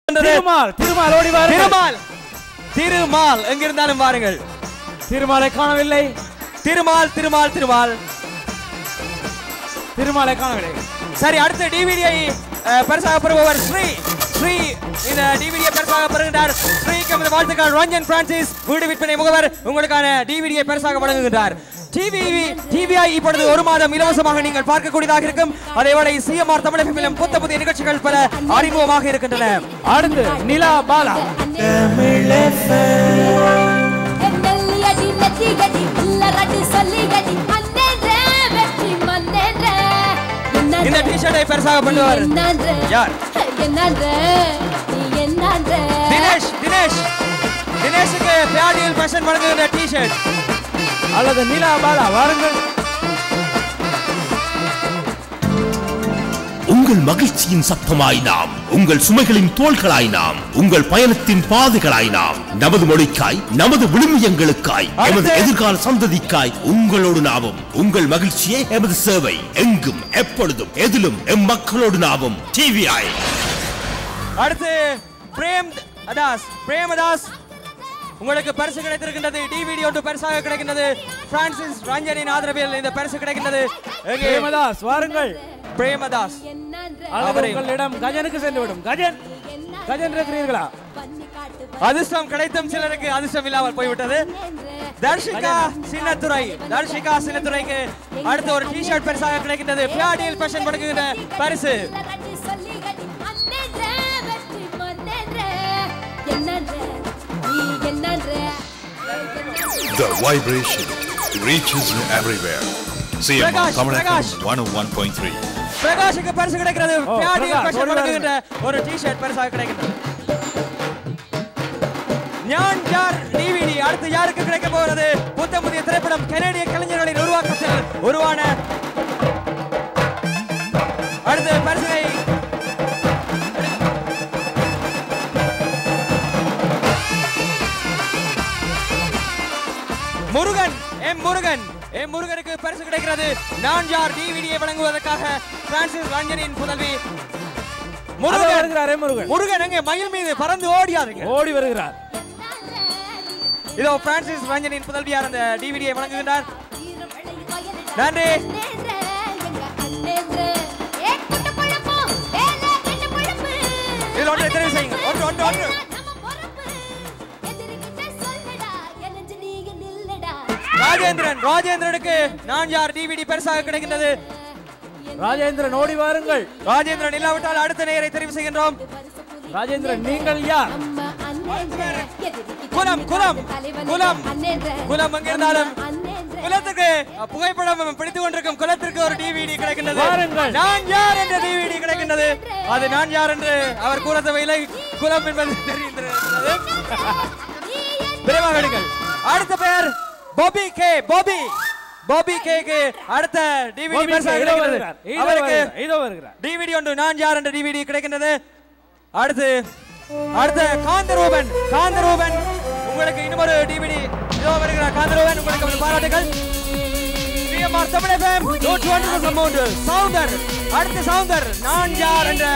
திருமால் திருமால் ஓடி வாருங்கள் திருமால் திருமால் எங்கிருந்தாலும் வாருங்கள் திருமாலை காணவில்லை திருமால் திருமால் திருமால் திருமாலை காணவில்லை சரி அடுத்து டிவிடியை பரிசாக பெறுபவர் ஸ்ரீ ஸ்ரீ இந்த டிவிடியை பரிசாக பெறுகின்றார் ஸ்ரீக்கு நமது வாழ்த்துக்கள் ரஞ்சன் பிரான்சிஸ் வீடு விற்பனை முகவர் உங்களுக்கான டிவிடியை பரிசாக வழங்குகின்றார் டிவி டிவிஐ இப்பொழுது ஒரு மாதம் இலவசமாக நீங்கள் பார்க்கக்கூடியதாக இருக்கும் அதேவேளை சிஎம்ஆர் தமிழகத்திலும் புத்த புதிய நிகழ்ச்சிகள் பல அறிமுகமாக இருக்கின்றன அடுத்து நிலா பாலா எண்ணெல்லியடி நெத்தியடி இல்லறடி சொல்லியடி அண்ணேன்றே வெற்றி மண்ணேன்றே இந்த டி-ஷர்ட்டை பரிசாக பண்ணுவார் என்னன்றே யார்? என்னன்றே நீ என்னன்றே தினேஷ் தினேஷ் தினேஷுக்கு பியாடியில் ஃபேஷன் வழங்குகின்ற டி-ஷர்ட் அல்லது நிலா பாலா வாருங்கள் உங்கள் மகிழ்ச்சியின் சத்தமாய் நாம் உங்கள் சுமைகளின் தோள்களாய் நாம் உங்கள் பயணத்தின் பாதைகளாய் நாம் நமது மொழிக்காய் நமது விழுமியங்களுக்காய் எமது எதிர்கால சந்ததிக்காய் உங்களோடு நாமும் உங்கள் மகிழ்ச்சியே எமது சேவை எங்கும் எப்பொழுதும் எதிலும் எம் மக்களோடு நாமும் டிவிஐ அடுத்து பிரேம் அதாஸ் பிரேமதாஸ் உங்களுக்கு பரிசு கிடைத்திருக்கின்றது டிவிடி ஒன்று பரிசாக கிடைக்கின்றது பிரான்சிஸ் ரஞ்சனின் ஆதரவில் இந்த பரிசு கிடைக்கின்றது எங்கே? பிரேமதாஸ் வாருங்கள் பிரேமதாஸ் என்னன்றே அல்லது அவரை- உங்களிடம் கஜனுக்கு சென்று விடும் கஜன் கஜன் இருக்கிறீர்களா பண்ணி காட்டு அதிர்ஷ்டம் கிடைத்தும் சிலருக்கு அதிர்ஷ்டம் இல்லாமல் போய்விட்டது தர்ஷிகா சின்னத்துறை தர்ஷிகா சின்னத்துறைக்கு அடுத்து ஒரு டி ஷர்ட் பரிசாக கிடைக்கின்றது பியாடியில் ஃபேஷன் வழங்குகின்ற பரிசு இல்லறடி சொல்லியடி அண்ணேன்றே வெற்றி மண்ணேன்றே என்னன்றே நீ என்னன்றே The vibration reaches everywhere. CMR Prakash, Tamil Prakash. FM 101.3. பிரகாஷுக்கு பரிசு கிடைக்கிறது ஓ, பியாடியில் பிரகாஷ், ஃபேஷன் ஓடி வழங்குகின்ற ஒரு டி ஷர்ட் பரிசாக கிடைக்கின்றது ஞான் யார் டிவிடி அடுத்து யாருக்கு கிடைக்க போகிறது புத்தம் புதிய திரைப்படம் கனடிய கலைஞர்களின் உருவாக்கத்தில் உருவான அடுத்து பரிசினை முருகன் எம் முருகன் எம் முருகனுக்கு பரிசு கிடைக்கிறது நான் யார் டிவிடியை வழங்குவதற்காக பிரான்சிஸ் ரஞ்சனின் புதல்வி அதோ முருகன் வருகிறாரே முருகன் முருகன் அங்கே மயில் மீது பறந்து ஓடியாருங்க ஓடி வருகிறார் இதோ பிரான்சிஸ் ரஞ்சனின் புதல்வியார் அந்த டிவிடியை வழங்குகின்றார் நன்றி அண்ணேன்றே எங்க அண்ணேன்றே ஏ குட்டு பொழப்பு வேலை கெட்டு பொழப்பு இதில் ஒன்றை தெரிவு செய்யுங்க ஒன்று ஒன்று ஒன்று நம்ம பொறுப்பு எதிர்கிட்ட சொல்லுடா எனஞ்சு நீங்க நில்லுடா ராஜேந்திரன் ராஜேந்திரனுக்கு நான் யார் டிவிடி பரிசாக கிடைக்கின்றது ராஜேந்திரன் ஓடி வாருங்கள் ராஜேந்திரன் இல்லாவிட்டால் அடுத்த நேரை தெரிவு செய்கின்றோம் ராஜேந்திரன் நீங்கள் யார் நம்ம அண்ணேன்றே எதிர்கிட்ட குலம் குலம் தலைவனுக்கு குலம் அண்ணேன்றே குலம் எங்க இருந்தாலும் நம்ம அண்ணேன்றே குலத்துக்கு புகைப்படம் பிடித்துக் கொண்டிருக்கும் குலத்திற்கு ஒரு டிவிடி கிடைக்கின்றது வாருங்கள். நான் யார் என்ற டிவிடி கிடைக்கின்றது அது நான் யார் என்று அவர் கூற தேவையில்லை குலம் என்பது தெரிந்திருக்கிறது நீ என் விரைவாக எடுங்கள் அடுத்த பெயர் பாபி கே பாபி பாபி கேக்கு அடுத்த டிவிடி கோபிக்கு பரிசாக இதோ கிடைக்கிறது வருகிறார் இதோ அவருக்கு வருகிறார் இதோ வருகிறார் டிவிடி ஒன்று நான் யார் என்ற டிவிடி கிடைக்கின்றது அடுத்து அடுத்த காந்தரூபன் காந்தரூபன் உங்களுக்கு இன்னொரு டிவிடி இதோ வருகிறார் காந்தரூபன் உங்களுக்கு ஒரு பாராட்டுகள் சிஎம்ஆர் தமிழ் எஃப்எம் நூற்று ஒன்று மூன்று சவுந்தர் அடுத்து சவுந்தர் நான் யார் என்ற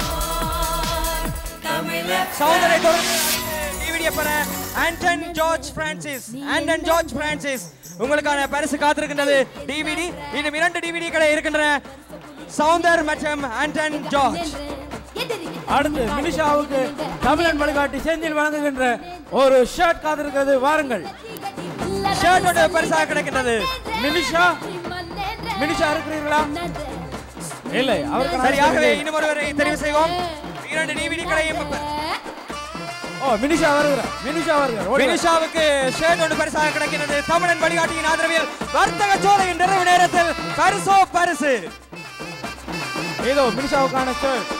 சவுந்தரை தொடர்ந்து டிவிடியை பெற Anton George Francis Anton George Francis உங்களுக்கான பரிசு காத்திருக்கின்றது டிவிடி இன்னும் இரண்டு டிவிடிகளை இருக்கின்றன சவுந்தர் மற்றும் ஆண்டன் ஜார்ஜ் எதிர்கிட்ட அடுத்து மினிஷாவுக்கு தமிழன் வழிகாட்டி செந்தில் வழங்குகின்ற ஒரு ஷர்ட் காத்திருக்கிறது வாருங்கள் ஷர்ட்டோட பரிசாக கிடைக்கின்றது மினிஷா மினிஷா இருக்கிறீர்களா இல்லை அவருக்கு சரியாகவே இன்னும் ஒருவரை தெரிவு செய்வோம் இரண்டு டிவிடிகளையும் ஓ மினிஷா வருகிறார் மினிஷா வருகிறார் ஓடி வா. மினிஷாவுக்கு ஷர்ட் ஒன்று பரிசாக கிடைக்கிறது தமிழன் வழிகாட்டியின் ஆதரவில் வர்த்தக சோலையின் நிறைவு நேரத்தில் பரிசோ பரிசு இதோ மினிஷாவுக்கான ஷர்ட்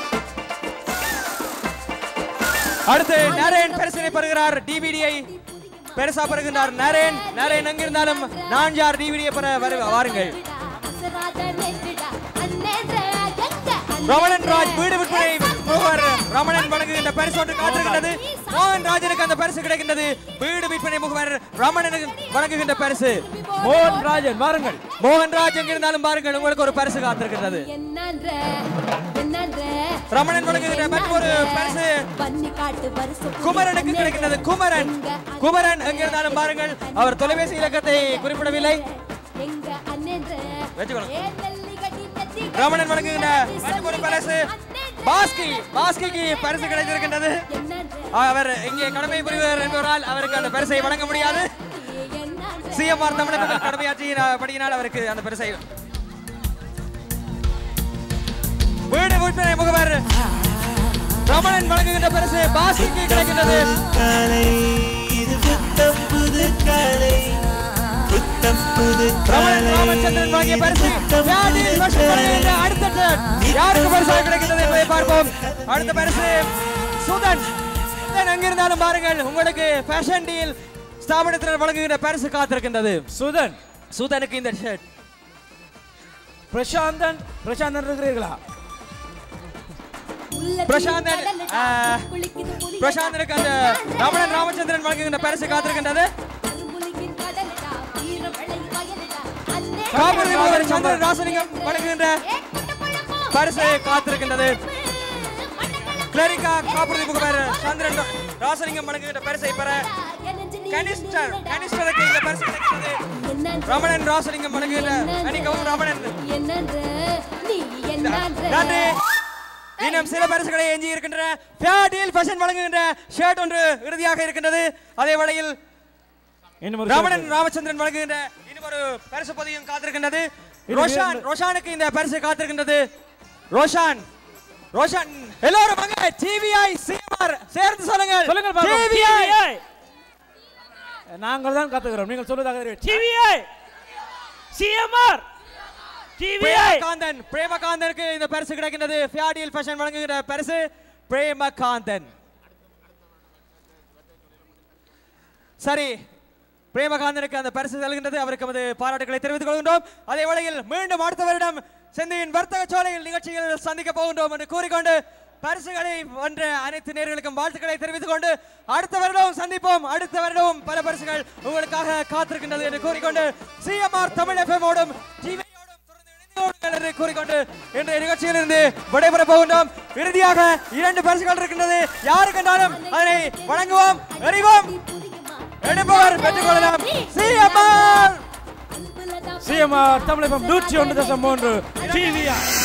அடுத்து நரேன் பரிசினை பெறுகிறார் டிவிடியை பெருசா பெறுகின்றார் நரேன் நரேன் எங்கிருந்தாலும் நான் யார் டிவிடியை பெற வரு- வாருங்கள் ரமணன் ராஜ் வீடு விற்பனை புரோவர் ரமணன் வழங்குகின்ற பரிசு ஒன்று காத்திருக்கின்றது மோகன் ராஜனுக்கு அந்த பரிசு கிடைக்கின்றது வீடு விற்பனை முகவர் ரமணனுக்கு வழங்குகின்ற பரிசு மோகன் ராஜன் வாருங்கள் மோகன் ராஜ் எங்கிருந்தாலும் பாருங்கள் உங்களுக்கு ஒரு பரிசு காத்திருக்கின்றது என்னன்ற என்னன்ற ரமணன் வழங்குகின்ற மற்றொரு பரிசு பண்ணி காட்டு பரிசு குமரனுக்கு கிடைக்கின்றது குமரன் குமரன் எங்கிருந்தாலும் பாருங்கள் அவர் தொலைபேசி இலக்கத்தை குறிப்பிடவில்லை எங்க அண்ணன்ற வச்சுக்கணும். ஏ நெல்லி கட்டி நெத்தி கட்டி ரமணன் வழங்குகின்ற மற்றொரு பரிசு பாஸ்கி பாஸ்கிக்கு பரிசு கிடைத்திருக்கின்றது என்னன்ற அவர் இங்கே கடமை புரிவர் என்பவரால் அவருக்கு அந்த பரிசை வழங்க முடியாது என்னன்ற சிஎம்ஆர் தமிழகத்தில் கடமையாற்றியினால் அவருக்கு அந்த பரிசை வீடு விற்பனை முகவர் ரமணன் வழங்குகின்ற பரிசு பாஸ்கிக்கு கிடைக்கின்றது காலை இது புத்தம் புது காலை புத்தம் புது ரமணன் ராமச்சந்திரன் வழங்கிய பரிசு வியாதியில் வருஷம் வழங்குகின்ற அடுத்த turn. யாருக்கு பரிசாக கிடைக்கிறது என்பதை பார்ப்போம் அடுத்த பரிசு சுதன் சுதன் எங்கிருந்தாலும் பாருங்கள் உங்களுக்கு ஃபேஷன் டீல் ஸ்தாபனத்தினர் வழங்குகின்ற பரிசு காத்திருக்கின்றது சுதன் சுதனுக்கு இந்த ஷர்ட் பிரசாந்தன் பிரசாந்தன் இருக்கிறீர்களா உள்ளத்தில் பிரசாந்தன், கடலுடா, ஆ, குளிக்குது புலியடா. பிரசாந்தனுக்கு அந்த ரமணன் ராமச்சந்திரன் வழங்குகின்ற பரிசு காத்திருக்கின்றது கரும்புலியின் கடலுடா, வீரம் விளையும் வயலுடா. அன்னே காப்புறுதி முகவர் சந்திரன் ராசலிங்கம் வழங்குகின்ற ஏ குட்டப்பழமோ, பரிசு காத்திருக்கின்றது மண்ணக்கடல் கிளரிகா காப்புறுதி முகவர் சந்திரன் ரா- ராசலிங்கம் வழங்குகின்ற பரிசை பெற என் நெஞ்சில் நீ கனிஷ்டர் நின்றுடா. கனிஷ்டருக்கு இந்த பரிசு கிடைக்கிறது என்னன்ற ரமணன் ராசலிங்கம் வழங்குகின்ற மன்னிக்கவும் ரமணன் என்னன்ற நீ என்னன்ற நன்றி இன்னும் சில பரிசுகளை எஞ்சி இருக்கின்றன ஃபேடில் ஃபேஷன் வழங்குகின்ற ஷர்ட் ஒன்று இறுதியாக இருக்கின்றது அதே வேளையில் இன்னும் ஒரு ரமணன் ராமச்சந்திரன் வழங்குகின்ற இன்னும் ஒரு பரிசு பதிவும் காத்திருக்கின்றது ரோஷான் ரோஷானுக்கு இந்த பரிசு காத்திருக்கின்றது ரோஷான் ரோஷான் எல்லாரும் வாங்க டிவிஐ சிஎம்ஆர் சேர்ந்து சொல்லுங்கள் சொல்லுங்கள் பார்ப்போம். TVI TVI. நாங்கள் தான் கத்துக்கிறோம் நீங்கள் சொல்வதாக டிவிஐ சிஎம்ஆர் டிவிஐ பிரேமகாந்தன் பிரேமகாந்தனுக்கு இந்த பரிசு கிடைக்கின்றது ஃபியாடியல் ஃபேஷன் வழங்குகிற பரிசு பிரேமகாந்தன் சரி பிரேமகாந்தனுக்கு அந்த பரிசு செல்கின்றது அவருக்கு நமது பாராட்டுகளை தெரிவித்துக் கொள்கின்றோம் அதே வேளையில் மீண்டும் அடுத்த வருடம் செந்தியின் வர்த்தக சோலையில் நிகழ்ச்சியில் சந்திக்க போகின்றோம் என்று கூறிக்கொண்டு பரிசுகளை வென்ற அனைத்து நேர்களுக்கும் வாழ்த்துக்களை தெரிவித்துக் கொண்டு அடுத்த வருடம் சந்திப்போம் அடுத்த வருடமும் பல பரிசுகள் உங்களுக்காக காத்திருக்கின்றது என்று கூறிக்கொண்டு சிஎம்ஆர் தமிழ் எஃப்எம் ஓடும் ஜிவியோடும் தொடர்ந்து இணைந்தோடுங்கள் என்று கூறிக்கொண்டு இன்றைய நிகழ்ச்சியிலிருந்து விடைபெற போகின்றோம் இறுதியாக இரண்டு பரிசுகள் இருக்கின்றது யாரு கண்டாலும் அதனை வழங்குவோம் எறிவோம் எடுப்பவர் பெற்றுக்கொள்ளலாம் சிஎம்ஆர் சிஎம்ஆர் தமிழகம் நூற்றி ஒன்று தசம் மூன்று டிவிஆர்